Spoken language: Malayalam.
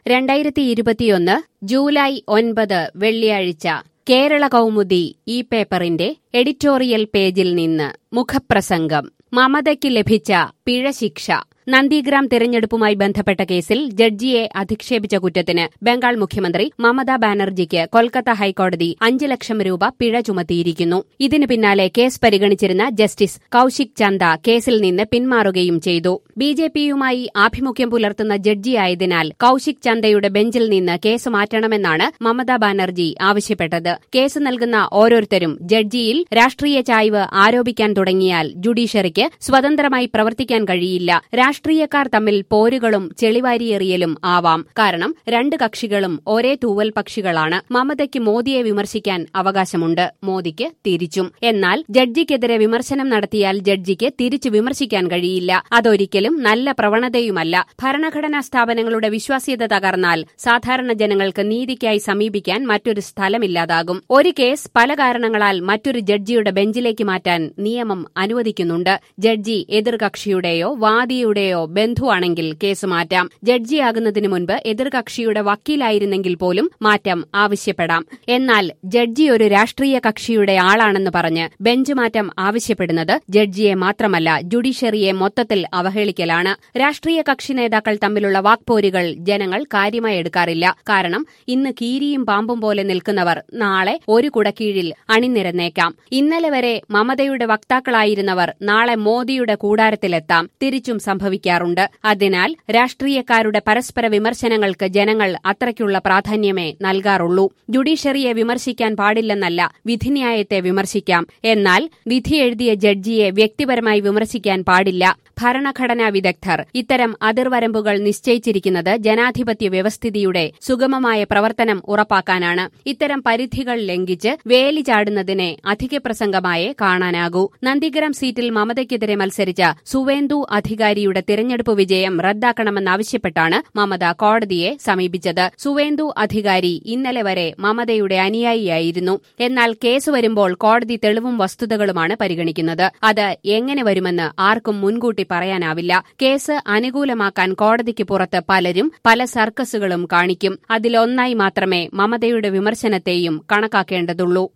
രണ്ടായിരത്തി ഇരുപത്തിയൊന്ന് ജൂലൈ ഒൻപത് വെള്ളിയാഴ്ച കേരള കൗമുദി ഈ പേപ്പറിന്റെ എഡിറ്റോറിയൽ പേജിൽ നിന്ന് മുഖപ്രസംഗം മമതയ്ക്ക് ലഭിച്ച പിഴശിക്ഷ നന്ദിഗ്രാം തിരഞ്ഞെടുപ്പുമായി ബന്ധപ്പെട്ട കേസിൽ ജഡ്ജിയെ അധിക്ഷേപിച്ച കുറ്റത്തിന് ബംഗാൾ മുഖ്യമന്ത്രി മമതാ ബാനർജിക്ക് കൊൽക്കത്ത ഹൈക്കോടതി അഞ്ച് ലക്ഷം രൂപ പിഴ ചുമത്തിയിരിക്കുന്നു ഇതിനു പിന്നാലെ കേസ് പരിഗണിച്ചിരുന്ന ജസ്റ്റിസ് കൌശിക് ചന്ദ കേസിൽ നിന്ന് പിന്മാറുകയും ചെയ്തു ബി ജെ പിയുമായി ആഭിമുഖ്യം പുലർത്തുന്ന ജഡ്ജിയായതിനാൽ കൌശിക് ചന്ദയുടെ ബെഞ്ചിൽ നിന്ന് കേസ് മാറ്റണമെന്നാണ് മമതാ ബാനർജി ആവശ്യപ്പെട്ടത് കേസ് നൽകുന്ന ഓരോരുത്തരും ജഡ്ജിയിൽ രാഷ്ട്രീയ ചായ്വ് ആരോപിക്കാൻ തുടങ്ങിയാൽ ജുഡീഷ്യറിക്ക് സ്വതന്ത്രമായി പ്രവർത്തിക്കാൻ കഴിയില്ല രാഷ്ട്രീയക്കാർ തമ്മിൽ പോരുകളും ചെളിവാരിയെറിയലും ആവാം കാരണം രണ്ട് കക്ഷികളും ഒരേ തൂവൽ പക്ഷികളാണ് മമതയ്ക്ക് മോദിയെ വിമർശിക്കാൻ അവകാശമുണ്ട് മോദിക്ക് തിരിച്ചും എന്നാൽ ജഡ്ജിക്കെതിരെ വിമർശനം നടത്തിയാൽ ജഡ്ജിക്ക് തിരിച്ചു വിമർശിക്കാൻ കഴിയില്ല അതൊരിക്കലും നല്ല പ്രവണതയുമല്ല ഭരണഘടനാ സ്ഥാപനങ്ങളുടെ വിശ്വാസ്യത തകർന്നാൽ സാധാരണ ജനങ്ങൾക്ക് നീതിക്കായി സമീപിക്കാൻ മറ്റൊരു സ്ഥലമില്ലാതാകും ഒരു കേസ് പല കാരണങ്ങളാൽ മറ്റൊരു ജഡ്ജിയുടെ ബെഞ്ചിലേക്ക് മാറ്റാൻ നിയമം അനുവദിക്കുന്നുണ്ട് ജഡ്ജി എതിർകക്ഷിയുടെയോ വാദിയുടെയോ ബന്ധുവാണെങ്കിൽ കേസ് മാറ്റാം ജഡ്ജിയാകുന്നതിന് മുൻപ് എതിർകക്ഷിയുടെ വക്കീലായിരുന്നെങ്കിൽ പോലും മാറ്റം ആവശ്യപ്പെടാം എന്നാൽ ജഡ്ജി ഒരു രാഷ്ട്രീയ കക്ഷിയുടെ ആളാണെന്ന് പറഞ്ഞ് ബെഞ്ച് മാറ്റം ആവശ്യപ്പെടുന്നത് ജഡ്ജിയെ മാത്രമല്ല ജുഡീഷ്യറിയെ മൊത്തത്തിൽ അവഹേളിക്കലാണ് രാഷ്ട്രീയ കക്ഷി നേതാക്കൾ തമ്മിലുള്ള വാക്പോരുകൾ ജനങ്ങൾ കാര്യമായി എടുക്കാറില്ല കാരണം ഇന്ന് കീരിയും പാമ്പും പോലെ നിൽക്കുന്നവർ നാളെ ഒരു കുടക്കീഴിൽ അണിനിരന്നേക്കാം ഇന്നലെ വരെ മമതയുടെ വക്താക്കളായിരുന്നവർ നാളെ മോദിയുടെ കൂടാരത്തിലെത്താം തിരിച്ചും സംഭവിക്കാറുണ്ട് അതിനാൽ രാഷ്ട്രീയക്കാരുടെ പരസ്പര വിമർശനങ്ങൾക്ക് ജനങ്ങൾ അത്രയ്ക്കുള്ള പ്രാധാന്യമേ നൽകാറുള്ളൂ ജുഡീഷ്യറിയെ വിമർശിക്കാൻ പാടില്ലെന്നല്ല വിധിന്യായത്തെ വിമർശിക്കാം എന്നാൽ വിധി എഴുതിയ ജഡ്ജിയെ വ്യക്തിപരമായി വിമർശിക്കാൻ പാടില്ല ഭരണഘടനാ വിദഗ്ധർ ഇത്തരം അതിർവരമ്പുകൾ നിശ്ചയിച്ചിരിക്കുന്നത് ജനാധിപത്യ വ്യവസ്ഥിതിയുടെ സുഗമമായ പ്രവർത്തനം ഉറപ്പാക്കാനാണ് ഇത്തരം പരിധികൾ ലംഘിച്ച് വേലി ചാടുന്നതിനെ അധികപ്രസംഗമായേ കാണാനാകൂ നന്ദിഗ്രാം സീറ്റിൽ മമതയ്ക്കെതിരെ മത്സരിച്ച സുവേന്ദു അധികാരിയുടെ തിരഞ്ഞെടുപ്പ് വിജയം റദ്ദാക്കണമെന്നാവശ്യപ്പെട്ടാണ് മമത കോടതിയെ സമീപിച്ചത് സുവേന്ദു അധികാരി ഇന്നലെ വരെ മമതയുടെ അനുയായിയായിരുന്നു എന്നാൽ കേസ് വരുമ്പോൾ കോടതി തെളിവും വസ്തുതകളുമാണ് പരിഗണിക്കുന്നത് അത് എങ്ങനെ വരുമെന്ന് ആർക്കും മുൻകൂട്ടി പറയാനാവില്ല കേസ് അനുകൂലമാക്കാൻ കോടതിക്ക് പുറത്ത് പലരും പല സർക്കസുകളും കാണിക്കും അതിലൊന്നായി മാത്രമേ മമതയുടെ വിമർശനത്തെയും കണക്കാക്കേണ്ടതുള്ളൂ